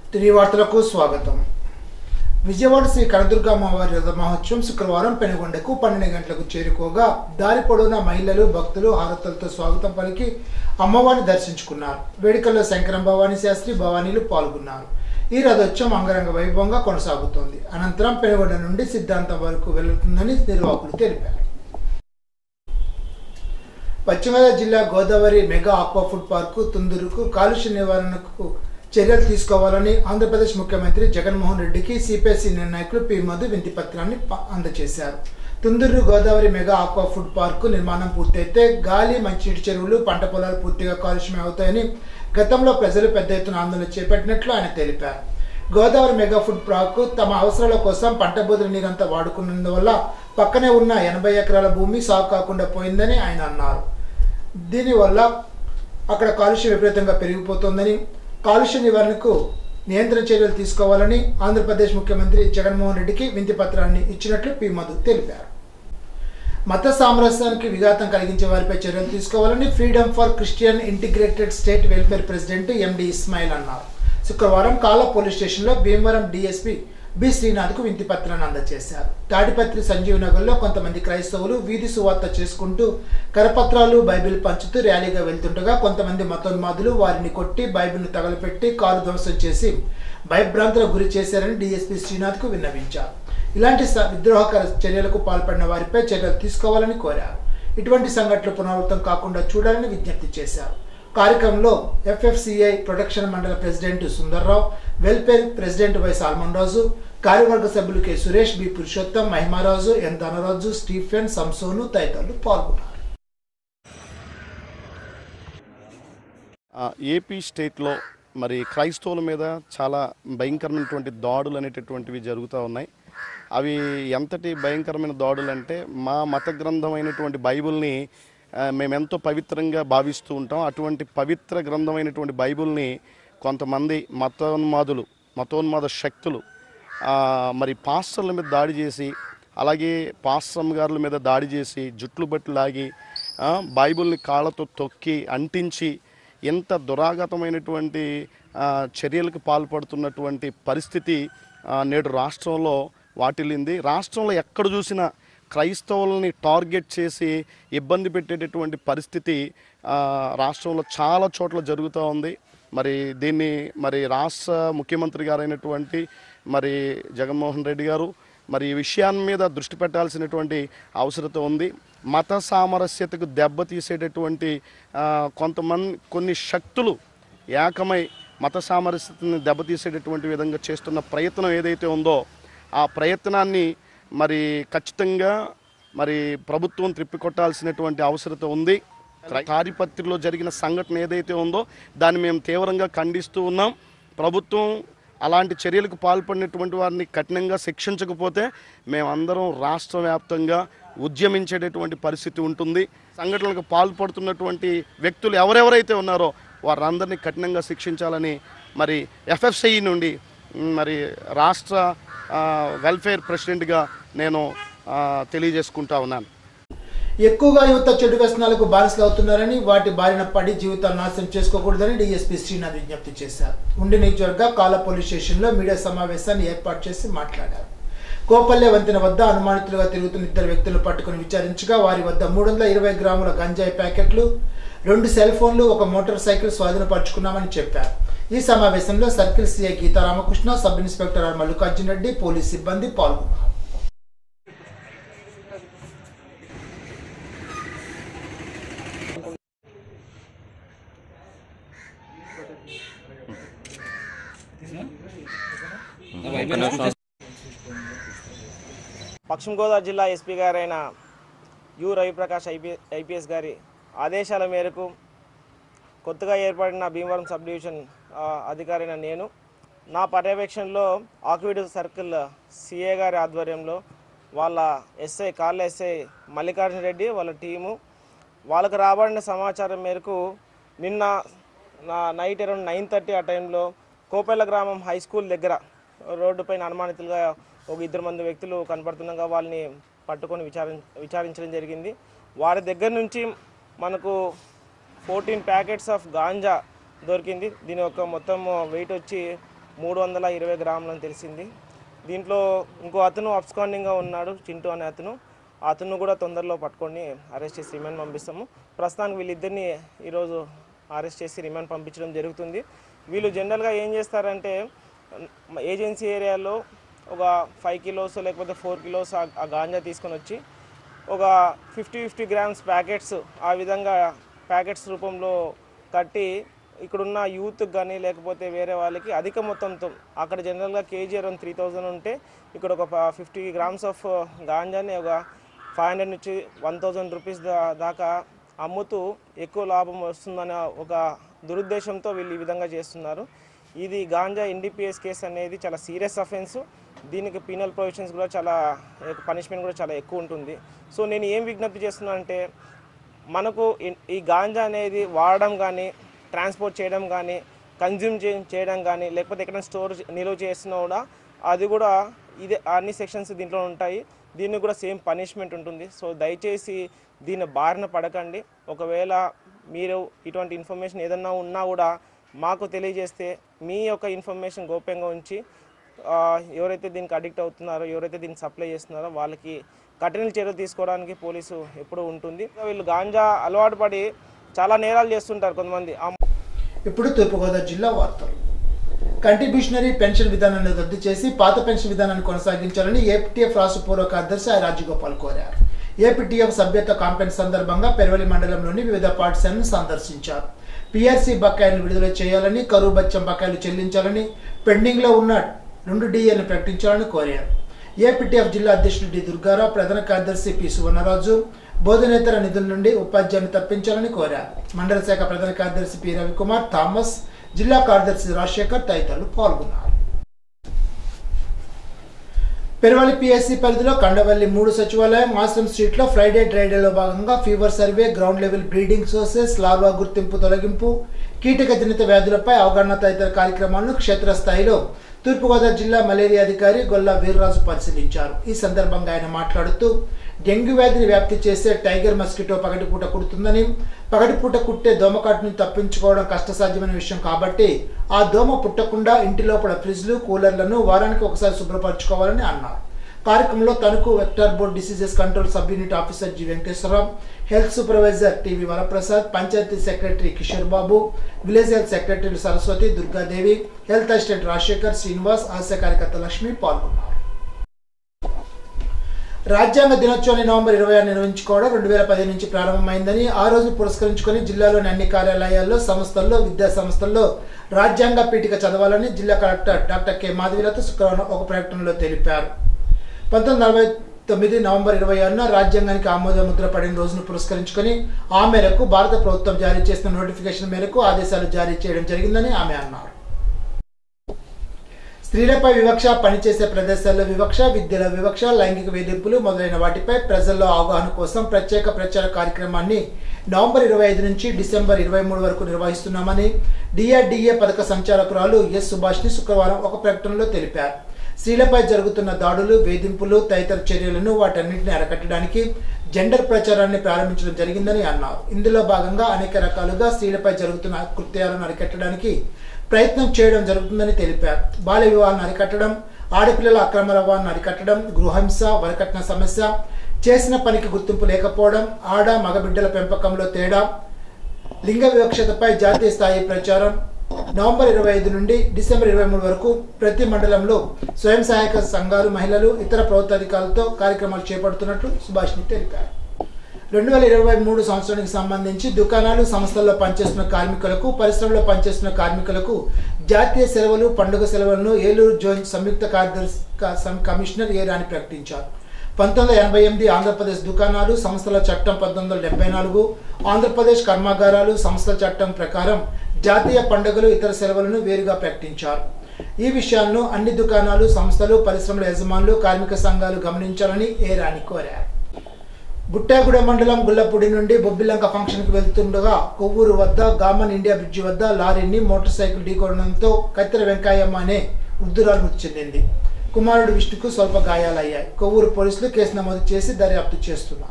తిరిగి వార్తలకు స్వాగతం విజయవాడ శ్రీ కనదుర్గ అమ్మవారి రథ మహోత్సవం శుక్రవారం పెనుగొండకు పన్నెండు గంటలకు చేరుకోగా దారి పొడవునా మహిళలు భక్తులు హారతులతో స్వాగతం పలికి అమ్మవారిని దర్శించుకున్నారు వేడుకల్లో శంకరం భవానీ శాస్త్రి భవానీలు పాల్గొన్నారు ఈ రథోత్సవం అంగరంగ వైభవంగా కొనసాగుతోంది అనంతరం పెనుగొండ నుండి సిద్ధాంతం వరకు వెళ్తుందని నిర్వాహకులు తెలిపారు పశ్చిమ గోదావరి జిల్లా Godavari mega aqua food park తుందూరుకు కాలుష్య నివారణకు చర్యలు తీసుకోవాలని ఆంధ్రప్రదేశ్ ముఖ్యమంత్రి జగన్మోహన్ రెడ్డికి సిపిఐ సీనియర్ నాయకులు పి మధు వింతి పత్రాన్ని ప- అందజేశారు Tunduru Godavari mega aqua food park నిర్మాణం పూర్తయితే గాలి మంచినీటి చెరువులు పంట పొలాలు పూర్తిగా కాలుష్యం అవుతాయని గతంలో ప్రజలు పెద్ద ఎత్తున ఆందోళన చేపట్టినట్లు ఆయన తెలిపారు గోదావరి మెగా ఫుడ్ పార్కు తమ అవసరాల కోసం పంట బోధన నీరంతా వాడుకున్నందువల్ల పక్కనే ఉన్న ఎనభై ఎకరాల భూమి సాగు కాకుండా పోయిందని ఆయన అన్నారు దీనివల్ల అక్కడ కాలుష్యం విపరీతంగా పెరిగిపోతోందని కాలుష్య నివారణకు నియంత్రణ చర్యలు తీసుకోవాలని ఆంధ్రప్రదేశ్ ముఖ్యమంత్రి జగన్మోహన్ రెడ్డికి వింతి పత్రాన్ని ఇచ్చినట్లు పి మధు తెలిపారు మత సామరస్యానికి విఘాతం కలిగించే వారిపై చర్యలు తీసుకోవాలని freedom for Christian integrated state welfare president MD Ismail అన్నారు శుక్రవారం కాల పోలీస్ స్టేషన్లో భీమవరం డీఎస్పీ బి శ్రీనాథ్కు వింతి పత్రాన్ని అందజేశారు తాడిపత్రి సంజీవ్ నగర్లో కొంతమంది క్రైస్తవులు వీధి సువార్త చేసుకుంటూ కరపత్రాలు బైబిల్ పంచుతూ ర్యాలీగా వెళ్తుండగా కొంతమంది మతోన్మాదులు వారిని కొట్టి బైబిల్ను తగలపెట్టి కారు ధ్వంసం చేసి భయభ్రాంతులకు గురి చేశారని డీఎస్పీ శ్రీనాథ్కు విన్నవించారు ఇలాంటి స- విద్రోహకర చర్యలకు పాల్పడిన వారిపై చర్యలు తీసుకోవాలని కోరారు ఇటువంటి సంఘటనలు పునరావృతం కాకుండా చూడాలని విజ్ఞప్తి చేశారు కార్యక్రమంలో ఎఫ్ఎఫ్సిఐ ప్రొటెక్షన్ మండల president Sundar Rao welfare president Y Solomon Raju కార్యవర్గ సభ్యులు K Suresh B Purushottam Mahimaraju N Dhanaraju Stephen Samson తదితరులు పాల్గొన్నారు ఆ, ఏపీ స్టేట్లో మరి క్రైస్తవుల మీద చాలా భయంకరమైనటువంటి దాడులు అనేటటువంటివి జరుగుతూ ఉన్నాయి అవి ఎంతటి భయంకరమైన దాడులు అంటే మా మత గ్రంథం అయినటువంటి బైబిల్ని ఆ, మేమెంతో పవిత్రంగా భావిస్తూ ఉంటాం అటువంటి పవిత్ర గ్రంథమైనటువంటి బైబిల్ని కొంతమంది మతోన్మాదులు మతోన్మాద శక్తులు ఆ, మరి పాస్టర్ల మీద దాడి చేసి అలాగే పాస్టమ్ గారుల మీద దాడి చేసి జుట్లు బట్టి లాగి ఆ, బైబిల్ని కాళ్ళతో తొక్కి అంటించి ఎంత దురాగతమైనటువంటి ఆ, చర్యలకు పాల్పడుతున్నటువంటి పరిస్థితి ఆ, నేడు రాష్ట్రంలో వాటిల్లింది రాష్ట్రంలో ఎక్కడ చూసినా క్రైస్తవులని టార్గెట్ చేసి ఇబ్బంది పెట్టేటటువంటి పరిస్థితి ఆ, రాష్ట్రంలో చాలా చోట్ల జరుగుతూ ఉంది మరి దీన్ని మరి రాష్ట్ర ముఖ్యమంత్రి గారైనటువంటి మరి జగన్మోహన్ రెడ్డి గారు మరి ఈ విషయాన్ని మీద దృష్టి పెట్టాల్సినటువంటి అవసరత ఉంది మత సామరస్యతకు దెబ్బతీసేటటువంటి ఆ, కొంతమంది కొన్ని శక్తులు ఏకమై మత సామరస్యతని దెబ్బతీసేటటువంటి విధంగా చేస్తున్న ప్రయత్నం ఏదైతే ఉందో ఆ ప్రయత్నాన్ని మరి ఖచ్చితంగా మరి ప్రభుత్వం త్రిప్పికొట్టాల్సినటువంటి అవసరత ఉంది తాడిపత్రిలో జరిగిన సంఘటన ఏదైతే ఉందో దాన్ని మేము తీవ్రంగా ఖండిస్తూ ఉన్నాం ప్రభుత్వం అలాంటి చర్యలకు పాల్పడినటువంటి వారిని కఠినంగా శిక్షించకపోతే మేమందరం రాష్ట్ర వ్యాప్తంగా ఉద్యమించేటటువంటి పరిస్థితి ఉంటుంది సంఘటనలకు పాల్పడుతున్నటువంటి వ్యక్తులు ఎవరెవరైతే ఉన్నారో వారందరినీ కఠినంగా శిక్షించాలని మరి ఎఫ్ఎఫ్సిఐ నుండి మ్, మరి రాష్ట్ర ఆ, వెల్ఫేర్ ప్రెసిడెంట్గా నేను ఆ, తెలియజేసుకుంటా ఉన్నాను ఎక్కువగా యువత చెడు వ్యసనాలకు బానిసలు అవుతున్నారని వాటి బారిన పడి జీవితాలు నాశనం చేసుకోకూడదని డీఎస్పీ శ్రీనాథ్ విజ్ఞప్తి చేశారు ఉండి నియోజకవర్గ కాల పోలీస్ స్టేషన్లో మీడియా సమావేశాన్ని ఏర్పాటు చేసి మాట్లాడారు కోపల్లె వంతెన వద్ద అనుమానితులుగా తిరుగుతున్న ఇద్దరు వ్యక్తులను పట్టుకుని విచారించగా వారి వద్ద మూడు వందల ఇరవై గ్రాముల గంజాయి ప్యాకెట్లు రెండు సెల్ ఫోన్లు ఒక మోటార్ సైకిల్ స్వాధీనపరుచుకున్నామని చెప్పారు ఈ సమావేశంలో circle CI Geetha Ramakrishna sub inspector R Mallikarjun Reddy police సిబ్బంది పాల్గొన్నారు పశ్చిమ గోదావరి జిల్లా ఎస్పీ గారైన యు రవిప్రకాష్ ఐపీ ఐపీఎస్ గారి ఆదేశాల మేరకు కొత్తగా ఏర్పడిన భీమవరం సబ్ డివిజన్ ఆ, అధికారైన నేను నా పర్యవేక్షణలో ఆక్విడ్ సర్కిల్ సిఏ గారి ఆధ్వర్యంలో వాళ్ళ ఎస్ఐ కాళ్ళ ఎస్ఐ మల్లికార్జున రెడ్డి వాళ్ళ టీము వాళ్ళకు రాబడిన సమాచారం మేరకు నిన్న నా నైట్ అరౌండ్ నైన్ థర్టీ ఆ టైంలో కోపెల్ల గ్రామం హై స్కూల్ దగ్గర రోడ్డుపైన అనుమానితులుగా ఒక ఇద్దరు మంది వ్యక్తులు కనపడుతుండగా వాళ్ళని పట్టుకొని విచారి విచారించడం జరిగింది వారి దగ్గర నుంచి మనకు ఫోర్టీన్ ప్యాకెట్స్ ఆఫ్ గాంజా దొరికింది దీని యొక్క మొత్తం వెయిట్ వచ్చి మూడు వందల ఇరవై గ్రాములని తెలిసింది దీంట్లో ఇంకో అతను అబ్స్కాండింగ్గా ఉన్నాడు చింటూ అనే అతను అతను కూడా తొందరలో పట్టుకొని అరెస్ట్ చేసి రిమాండ్ పంపిస్తాము ప్రస్తుతానికి వీళ్ళిద్దరిని ఈరోజు అరెస్ట్ చేసి రిమాండ్ పంపించడం జరుగుతుంది వీళ్ళు జనరల్గా ఏం చేస్తారంటే మ- ఏజెన్సీ ఏరియాలో ఒక ఫైవ్ కిలోస్ లేకపోతే ఫోర్ కిలోస్ ఆ- ఆ గాంజా తీసుకొని వచ్చి ఒక ఫిఫ్టీ ఫిఫ్టీ గ్రామ్స్ ప్యాకెట్స్ ఆ విధంగా ప్యాకెట్స్ రూపంలో కట్టి ఇక్కడున్న యూత్కి కానీ లేకపోతే వేరే వాళ్ళకి అధిక మొత్తంతో అక్కడ జనరల్గా కేజీ అరౌండ్ త్రీ థౌజండ్ ఉంటే ఇక్కడ ఒక ఫిఫ్టీ గ్రామ్స్ ఆఫ్ గాంజాని ఒక ఫైవ్ హండ్రెడ్ నుంచి వన్ థౌజండ్ రూపీస్ దా దాకా అమ్ముతూ ఎక్కువ లాభం వస్తుందనే ఒక దురుద్దేశంతో వీళ్ళు ఈ విధంగా చేస్తున్నారు ఇది గాంజా ఎన్డీపీఎస్ కేసు అనేది చాలా సీరియస్ అఫెన్స్ దీనికి పీనల్ ప్రొవిజన్స్ కూడా చాలా పనిష్మెంట్ కూడా చాలా ఎక్కువ ఉంటుంది సో నేను ఏం విజ్ఞప్తి చేస్తున్నా అంటే మనకు ఈ- ఈ గాంజా అనేది వాడడం కానీ ట్రాన్స్పోర్ట్ చేయడం కానీ కన్జ్యూమ్ చేయడం కానీ లేకపోతే ఎక్కడైనా స్టోర్ నిల్వ చేసినా కూడా అది కూడా ఇదే అన్ని సెక్షన్స్ దీంట్లో ఉంటాయి దీనికి కూడా సేమ్ పనిష్మెంట్ ఉంటుంది సో దయచేసి దీని బారిన పడకండి ఒకవేళ మీరు ఇటువంటి ఇన్ఫర్మేషన్ ఏదన్నా ఉన్నా కూడా మాకు తెలియజేస్తే మీ యొక్క ఇన్ఫర్మేషన్ గోప్యంగా ఉంచి ఆ, ఎవరైతే దీనికి అడిక్ట్ అవుతున్నారో ఎవరైతే దీన్ని సప్లై చేస్తున్నారో వాళ్ళకి కఠిన చర్యలు తీసుకోవడానికి పోలీసు ఎప్పుడూ ఉంటుంది వీళ్ళు గాంజా అలవాటు పడి చాలా నేరాలు చేస్తుంటారు కొంతమంది ఆ ఇప్పుడు తూర్పుగోదావరి జిల్లా వార్తలు కంట్రిబ్యూషనరీ పెన్షన్ విధానాన్ని రద్దు చేసి పాత పెన్షన్ విధానాన్ని కొనసాగించాలని ఏపీటీఎఫ్ రాష్ట్ర పూర్వ కార్యదర్శి ఐ రాజగోపాల్ కోరారు ఏపీటీఎఫ్ సభ్యత్వ కాన్ఫరెన్స్ సందర్భంగా పెరవలి మండలంలోని వివిధ పాఠశాలను సందర్శించారు పీఆర్సీ బకాయిలను విడుదల చేయాలని కరువు బచ్చం బకాయిలు చెల్లించాలని పెండింగ్లో ఉన్న రెండు డిఏలను ప్రకటించాలని కోరారు ఏపీటీఎఫ్ జిల్లా అధ్యక్షుడు డి దుర్గారావు ప్రధాన కార్యదర్శి పి సువర్ణరాజు బోధనేతర నిధుల నుండి ఉపాధ్యాయుని తప్పించాలని కోరారు మండల శాఖ ప్రధాన కార్యదర్శి పి రవికుమార్ థామస్ జిల్లా కార్యదర్శి రాజశేఖర్ తదితరులు పాల్గొన్నారు పెరవలి పిఎస్సి పరిధిలో కండవల్లి మూడు సచివాలయం ఆశ్రమ్ స్ట్రీట్ లో ఫ్రైడే డ్రైడేలో భాగంగా fever survey ground level breeding sources larva గుర్తింపు తొలగింపు కీటక జనిత వ్యాధులపై అవగాహన తదితర కార్యక్రమాలను క్షేత్రస్థాయిలో తూర్పుగోదావరి జిల్లా మలేరియా అధికారి గొల్లా వీర్రాజు పరిశీలించారు ఈ సందర్భంగా ఆయన మాట్లాడుతూ డెంగ్యూ వ్యాధిని వ్యాప్తి చేసే టైగర్ మస్కిటో పగటిపూట కుడుతుందని పగటిపూట కుట్టే దోమకాటుని తప్పించుకోవడం కష్టసాధ్యమైన విషయం కాబట్టి ఆ దోమ పుట్టకుండా ఇంటి లోపల ఫ్రిడ్జ్లు కూలర్లను వారానికి ఒకసారి శుభ్రపరచుకోవాలని అన్నారు కార్యక్రమంలో Tanuku vector borne diseases control sub unit officer G Venkateswara Rao health supervisor TV Varaprasad panchayat secretary Kishore Babu village health secretary Saraswati Durgadevi health assistant Rajasekhar Srinivas Asha కార్యకర్త లక్ష్మి పాల్గొన్నారు రాజ్యాంగ దినోత్సవాన్ని నవంబర్ ఇరవై ఆరు నిర్వహించుకోవడం రెండు వేల పదిహేను నుంచి ప్రారంభమైందని ఆ రోజు పురస్కరించుకొని జిల్లాలోని అన్ని కార్యాలయాల్లో సంస్థల్లో విద్యా సంస్థల్లో రాజ్యాంగ పీఠిక చదవాలని జిల్లా కలెక్టర్ డాక్టర్ కె మాధవిలత శుక్రవారం ఒక ప్రకటనలో తెలిపారు పంతొమ్మిది నలభై తొమ్మిది నవంబర్ ఇరవై ఆరున రాజ్యాంగానికి ఆమోద ముద్ర పడిన రోజును పురస్కరించుకొని ఆ మేరకు భారత ప్రభుత్వం జారీ చేసిన నోటిఫికేషన్ మేరకు ఆదేశాలు జారీ చేయడం జరిగిందని ఆమె అన్నారు స్త్రీలపై వివక్ష పనిచేసే ప్రదేశాల్లో వివక్ష విద్యలో వివక్ష లైంగిక వేధింపులు మొదలైన వాటిపై ప్రజల్లో అవగాహన కోసం ప్రత్యేక ప్రచార కార్యక్రమాన్ని నవంబర్ ఇరవై ఐదు నుంచి డిసెంబర్ ఇరవై మూడు వరకు నిర్వహిస్తున్నామని డిఆర్డిఏ పథక సంచాలకురాలు ఎస్ సుభాష్ని శుక్రవారం ఒక ప్రకటనలో తెలిపారు స్త్రీలపై జరుగుతున్న దాడులు వేధింపులు తదితర చర్యలను వాటన్నింటిని అరకట్టడానికి జెండర్ ప్రచారాన్ని ప్రారంభించడం జరిగిందని అన్నారు ఇందులో భాగంగా అనేక రకాలుగా స్త్రీలపై జరుగుతున్న కృత్యాలను అరికట్టడానికి ప్రయత్నం చేయడం జరుగుతుందని తెలిపారు బాల్య వివాహాలను అరికట్టడం ఆడపిల్లల అక్రమ రవాణాను అరికట్టడం గృహహింస వరకట్న సమస్య చేసిన పనికి గుర్తింపు లేకపోవడం ఆడ మగబిడ్డల పెంపకంలో తేడా లింగ వివక్షతపై జాతీయ స్థాయి ప్రచారం నవంబర్ ఇరవై ఐదు నుండి డిసెంబర్ ఇరవై మూడు వరకు ప్రతి మండలంలో స్వయం సహాయక సంఘాలు మహిళలు ఇతర ప్రభుత్వ అధికారులతో కార్యక్రమాలు చేపడుతున్నట్లు సుభాష్ని తెలిపారు రెండు వేల ఇరవై మూడు సంవత్సరానికి సంబంధించి దుకాణాలు సంస్థల్లో పనిచేస్తున్న కార్మికులకు పరిశ్రమలో పనిచేస్తున్న కార్మికులకు జాతీయ సెలవులు పండుగ సెలవులను ఏలూరు జోన్ సంయుక్త కార్యదర్శి క- సం- కమిషనర్ ఏ రాణి ప్రకటించారు పంతొమ్మిది వందల ఎనభై ఎనిమిది ఆంధ్రప్రదేశ్ దుకాణాలు సంస్థల చట్టం పంతొమ్మిది వందల డెబ్బై నాలుగు ఆంధ్రప్రదేశ్ కర్మాగారాలు సంస్థల చట్టం ప్రకారం జాతీయ పండుగలు ఇతర సెలవులను వేరుగా ప్రకటించారు ఈ విషయాలను అన్ని దుకాణాలు సంస్థలు పరిశ్రమల యజమానులు కార్మిక సంఘాలు గమనించాలని ఏ రాణి కోరారు బుట్టాగూడ మండలం గుల్లపూడి నుండి బొబ్బిలంక ఫంక్షన్కి వెళ్తుండగా కొవ్వూరు వద్ద గామన్ ఇండియా బ్రిడ్జి వద్ద లారీని మోటార్ సైకిల్ ఢీకొనడంతో కత్తెర వెంకయ్యమ్మ అనే వృద్ధురాలు మృతి చెందింది కుమారుడు విష్ణుకు స్వల్ప గాయాలయ్యాయి కొవ్వూరు పోలీసులు కేసు నమోదు చేసి దర్యాప్తు చేస్తున్నారు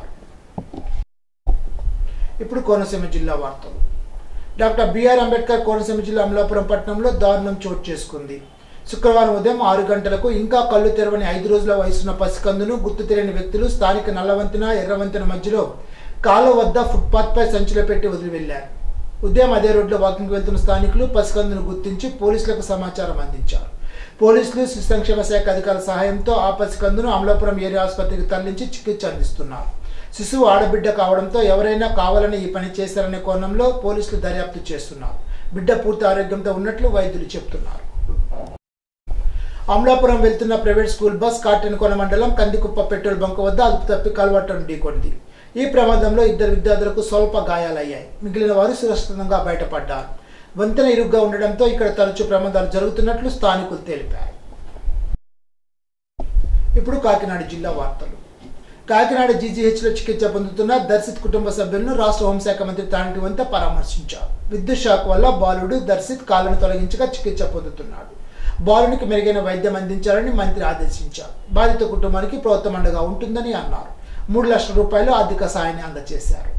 ఇప్పుడు కోనసీమ జిల్లా వార్తలు డాక్టర్ బిఆర్ అంబేద్కర్ కోనసీమ జిల్లా అమలాపురం పట్టణంలో దారుణం చోటు చేసుకుంది శుక్రవారం ఉదయం ఆరు గంటలకు ఇంకా కళ్ళు తెరవని ఐదు రోజుల వయసున్న పసికందును గుర్తు తెలియని వ్యక్తులు స్థానిక నల్లవంతెన ఎర్రవంతెన మధ్యలో కాలువ వద్ద ఫుట్పాత్ పై సంచిలో పెట్టి వదిలి వెళ్లారు ఉదయం అదే రోడ్లో వాకింగ్ వెళ్తున్న స్థానికులు పసికందును గుర్తించి పోలీసులకు సమాచారం అందించారు పోలీసులు శిశు సంక్షేమ శాఖ అధికారుల సహాయంతో ఆ పసికందును అమలాపురం ఏరియా ఆసుపత్రికి తరలించి చికిత్స అందిస్తున్నారు శిశువు ఆడబిడ్డ కావడంతో ఎవరైనా కావాలని ఈ పని చేశారనే కోణంలో పోలీసులు దర్యాప్తు చేస్తున్నారు బిడ్డ పూర్తి ఆరోగ్యంతో ఉన్నట్లు వైద్యులు చెబుతున్నారు అమలాపురం వెళ్తున్న ప్రైవేట్ స్కూల్ బస్ కాటెన్కొన మండలం కందికుప్ప పెట్రోల్ బంక్ వద్ద అదుపు తప్పి కలవటం ఢీకొంది ఈ ప్రమాదంలో ఇద్దరు విద్యార్థులకు స్వల్ప గాయాలయ్యాయి మిగిలిన వారు సురక్షితంగా బయటపడ్డారు వంతెన ఇరుగ్గా ఉండడంతో ఇక్కడ తరచూ ప్రమాదాలు జరుగుతున్నట్లు స్థానికులు తెలిపారు ఇప్పుడు కాకినాడ జిల్లా వార్తలు కాకినాడ జీజీహెచ్లో చికిత్స పొందుతున్న దర్శిత్ కుటుంబ సభ్యులను రాష్ట్ర హోంశాఖ మంత్రి తాంటి వంత పరామర్శించారు విద్యుత్ షాక్ వల్ల బాలుడు దర్శిత్ కాళ్ళను తొలగించగా చికిత్స పొందుతున్నాడు బాలునికి మెరుగైన వైద్యం అందించాలని మంత్రి ఆదేశించారు బాధిత కుటుంబానికి ప్రభుత్వం అండగా ఉంటుందని అన్నారు మూడు లక్షల రూపాయలు ఆర్థిక సాయాన్ని అందజేశారు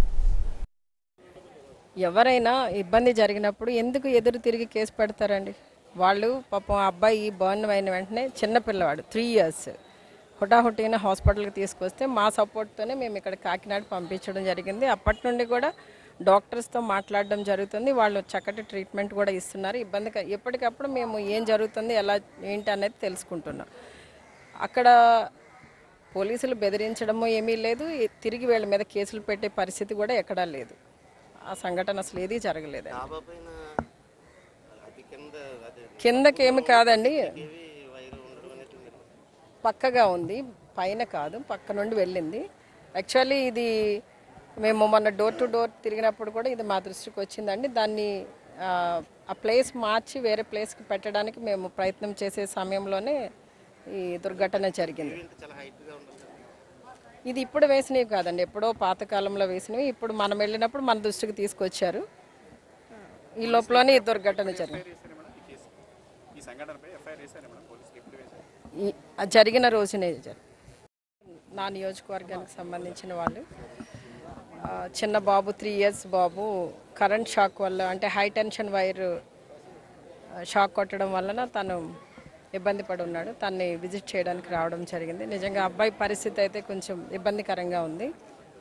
ఎవరైనా ఇబ్బంది జరిగినప్పుడు ఎందుకు ఎదురు తిరిగి కేసు పెడతారండి వాళ్ళు పాపం ఆ అబ్బాయి బర్న్ అయిన వెంటనే చిన్న పిల్లవాడు త్రీ ఇయర్స్ హుటాహుటిన హాస్పిటల్కి తీసుకొస్తే మా సపోర్ట్తోనే మేము ఇక్కడ కాకినాడ పంపించడం జరిగింది అప్పటి నుండి కూడా డాక్టర్స్తో మాట్లాడడం జరుగుతుంది వాళ్ళు చక్కటి ట్రీట్మెంట్ కూడా ఇస్తున్నారు ఇబ్బంది క- ఎప్పటికప్పుడు మేము ఏం జరుగుతుంది ఎలా ఏంటి అనేది తెలుసుకుంటున్నాం అక్కడ పోలీసులు బెదిరించడము ఏమీ లేదు ఈ- తిరిగి వీళ్ళ మీద కేసులు పెట్టే పరిస్థితి కూడా ఎక్కడా లేదు ఆ సంఘటన అసలు ఏదీ జరగలేదు కిందకేమి కాదండి పక్కగా ఉంది పైన కాదు పక్క నుండి వెళ్ళింది యాక్చువల్లీ ఇది మేము మొన్న డోర్ టు డోర్ తిరిగినప్పుడు కూడా ఇది మా దృష్టికి వచ్చిందండి దాన్ని ఆ, ఆ ప్లేస్ మార్చి వేరే ప్లేస్కి పెట్టడానికి మేము ప్రయత్నం చేసే సమయంలోనే ఈ దుర్ఘటన జరిగింది ఇది ఇప్పుడు వేసినవి కాదండి ఎప్పుడో పాతకాలంలో వేసినవి ఇప్పుడు మనం వెళ్ళినప్పుడు మన దృష్టికి తీసుకొచ్చారు ఈ లోపలనే ఈ దుర్ఘటన జరిగింది ఈ- ఆ జరిగిన రోజునే జరిగింది నా నియోజకవర్గానికి సంబంధించిన వాళ్ళు ఆ, చిన్న బాబు త్రీ ఇయర్స్ బాబు కరెంట్ షాక్ వల్ల అంటే హై టెన్షన్ వైర్ ఆ, షాక్ కొట్టడం వలన తను ఇబ్బంది పడి ఉన్నాడు తన్ని విజిట్ చేయడానికి రావడం జరిగింది నిజంగా అబ్బాయి పరిస్థితి అయితే కొంచెం ఇబ్బందికరంగా ఉంది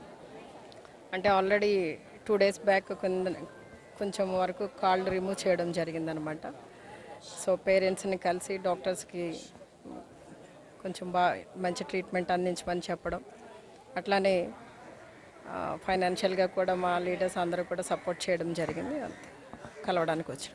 అంటే ఆల్రెడీ టూ డేస్ బ్యాక్ కొంత కొంచెం వరకు కాళ్ళు రిమూవ్ చేయడం జరిగిందనమాట సో పేరెంట్స్ని కలిసి డాక్టర్స్కి కొంచెం బాగా మంచి ట్రీట్మెంట్ అందించమని చెప్పడం అట్లానే ఫైనాన్షియల్గా కూడా మా లీడర్స్ అందరూ కూడా సపోర్ట్ చేయడం జరిగింది అంతే కలవడానికి వచ్చాం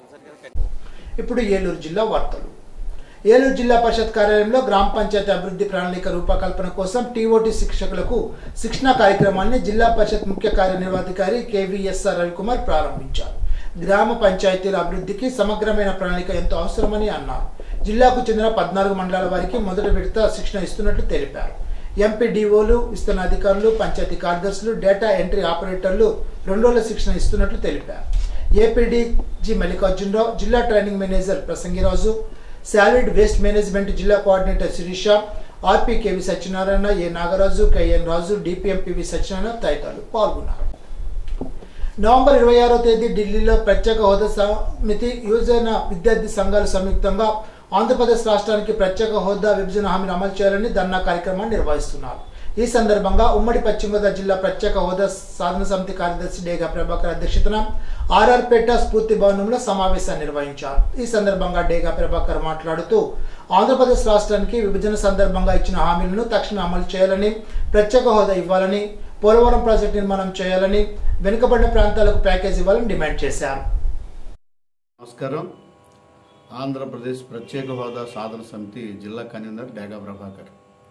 ఇప్పుడు ఏలూరు జిల్లా వార్తలు ఏలూరు జిల్లా పరిషత్ కార్యాలయంలో గ్రామ పంచాయతీ అభివృద్ధి ప్రణాళిక రూపకల్పన కోసం టీఓటీ శిక్షకులకు శిక్షణ కార్యక్రమాన్ని జిల్లా పరిషత్ ముఖ్య కార్యనిర్వహణాధికారి కేవీఎస్ఆర్ రవికుమార్ ప్రారంభించారు గ్రామ పంచాయతీల అభివృద్ధికి సమగ్రమైన ప్రణాళిక ఎంతో అవసరమని అన్నారు జిల్లాకు చెందిన పద్నాలుగు మండలాల వారికి మొదటి విడత శిక్షణ ఇస్తున్నట్లు తెలిపారు ఎంపీడీఓలు విస్తరణ అధికారులు పంచాయతీ కార్యదర్శులు డేటా ఎంట్రీ ఆపరేటర్లు రెండు రోజుల శిక్షణ ఇస్తున్నట్లు తెలిపారు ఏపీడీ జి మల్లికార్జునరావు జిల్లా training manager Prasangiraju solid waste management జిల్లా coordinator Sirisha RPKV Satyanarayana A Nagaraju KN Raju DPMPV Satyanarayana తదితరులు పాల్గొన్నారు నవంబర్ ఇరవై ఆరో తేదీ ఢిల్లీలో ప్రత్యేక హోదా సమితి యువజన విద్యార్థి సంఘాలు సంయుక్తంగా ఆంధ్రప్రదేశ్ రాష్ట్రానికి ప్రత్యేక హోదా విభజన హామీని అమలు చేయాలని ధర్నా కార్యక్రమాన్ని నిర్వహిస్తున్నారు ఈ సందర్భంగా ఉమ్మడి పశ్చిమ గోదావరి జిల్లా ప్రత్యేక హోదా సాధన సమితి కార్యదర్శి డేగా ప్రభాకర్ అధ్యక్షతన ఆర్ఆర్పేట స్ఫూర్తి భవనంలో సమావేశాన్ని నిర్వహించారు ఈ సందర్భంగా డేగా ప్రభాకర్ మాట్లాడుతూ ఆంధ్రప్రదేశ్ రాష్ట్రానికి విభజన సందర్భంగా ఇచ్చిన హామీలను తక్షణం అమలు చేయాలని ప్రత్యేక హోదా ఇవ్వాలని పోలవరం ప్రాజెక్టు నిర్మాణం చేయాలని వెనుకబడిన ప్రాంతాలకు ప్యాకేజ్ ఇవ్వాలని డిమాండ్ చేశారు నమస్కారం ఆంధ్రప్రదేశ్ ప్రత్యేక హోదా సాధన సమితి జిల్లా కన్వీనర్ డేగా ప్రభాకర్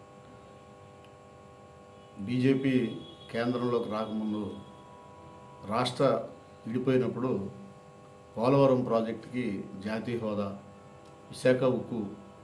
బీజేపీ కేంద్రంలోకి రాకముందు రాష్ట్ర విడిపోయినప్పుడు పోలవరం ప్రాజెక్టుకి జాతీయ హోదా విశాఖ ఉక్కు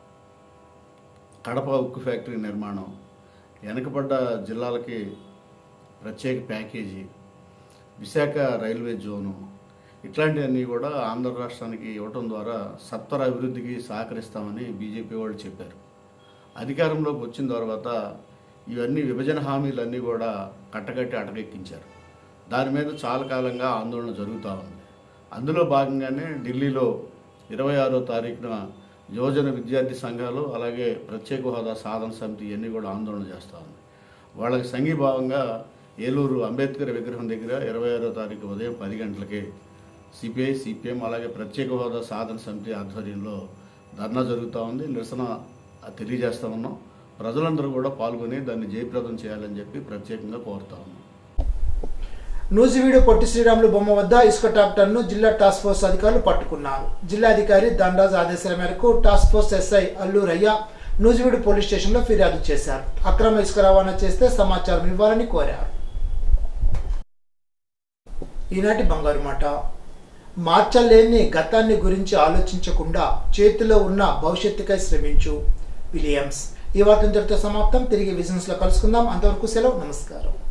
కడప ఉక్కు ఫ్యాక్టరీ నిర్మాణం వెనకబడ్డ జిల్లాలకి ప్రత్యేక ప్యాకేజీ విశాఖ రైల్వే జోను ఇట్లాంటివన్నీ కూడా ఆంధ్ర రాష్ట్రానికి ఇవ్వటం ద్వారా సత్వర అభివృద్ధికి సహకరిస్తామని బీజేపీ వాళ్ళు చెప్పారు అధికారంలోకి వచ్చిన తర్వాత ఇవన్నీ విభజన హామీలన్నీ కూడా కట్టకట్టి అటకెక్కించారు దాని మీద చాలా కాలంగా ఆందోళన జరుగుతూ ఉంది అందులో భాగంగానే ఢిల్లీలో ఇరవై ఆరో తారీఖున యువజన విద్యార్థి సంఘాలు అలాగే ప్రత్యేక హోదా సాధన సమితి ఇవన్నీ కూడా ఆందోళన చేస్తూ ఉంది వాళ్ళకి సంఘీభావంగా ఏలూరు అంబేద్కర్ విగ్రహం దగ్గర ఇరవై ఆరో తారీఖు ఉదయం పది గంటలకి సిపిఐ సిపిఎం అలాగే ప్రత్యేక హోదా సాధన సమితి ఆధ్వర్యంలో ధర్నా జరుగుతూ ఉంది నిరసన తెలియజేస్తూ ఉన్నాం ప్రజలందరూ కూడా పాల్గొని దాన్ని జయప్రదం చేయాలని చెప్పి ప్రత్యేకంగా కోరుతా ఉన్నాం నూజివీడు పొట్టి శ్రీరాములు బొమ్మ వద్ద ఇసుక ట్రాక్టర్ను జిల్లా టాస్క్ ఫోర్స్ అధికారులు పట్టుకున్నారు జిల్లాధికారి దండరాజ్ ఆదేశాల మేరకు task force SI Alluraiah Nuzvid police స్టేషన్లో ఫిర్యాదు చేశారు అక్రమ ఇసుక రవాణా చేస్తే సమాచారం ఇవ్వాలని కోరారు ఈనాటి బంగారు మాట మార్చలేని గతాన్ని గురించి ఆలోచించకుండా చేతిలో ఉన్న భవిష్యత్తుకై శ్రమించు విలియమ్స్ ఈ వార్త ఇంతటితో సమాప్తం తిరిగి విజన్స్ లో కలుసుకుందాం అంతవరకు సెలవు నమస్కారం